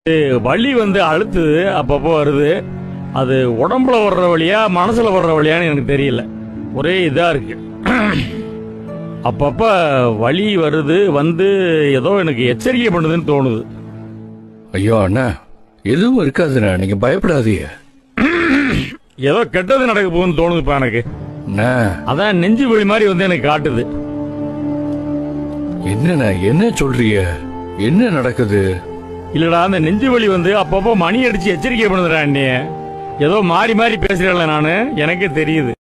வலி வந்து அழுத்துது அப்பப்போ வருது அது உடம்புல வர்ற வழியா மனசுல வர்ற வழியான்னு எனக்கு தெரியல ஒரே இதா இருக்கு அப்பப்ப வலி வருது வந்து ஏதோ எனக்கு எச்சரிக்கை பண்ணுதுன்னு தோணுது ஐயோ அண்ணா எதுவும் இருக்காதுண்ணா நீங்க பயப்படாதீங்க ஏதோ கெட்டது நடக்க போகுதுன்னு தோணுதுப்பா எனக்கு அண்ணா அதான் நெஞ்சு வலி மாதிரி வந்து எனக்கு காட்டுது என்னண்ணா என்ன சொல்றீங்க என்ன நடக்குது இல்லடா அந்த நெஞ்சு வலி வந்து அப்பப்போ மணி அடிச்சு எச்சரிக்கை பண்ணுதுடா அண்ணே ஏதோ மாறி மாறி பேசுறேன்ல நானு எனக்கே தெரியுது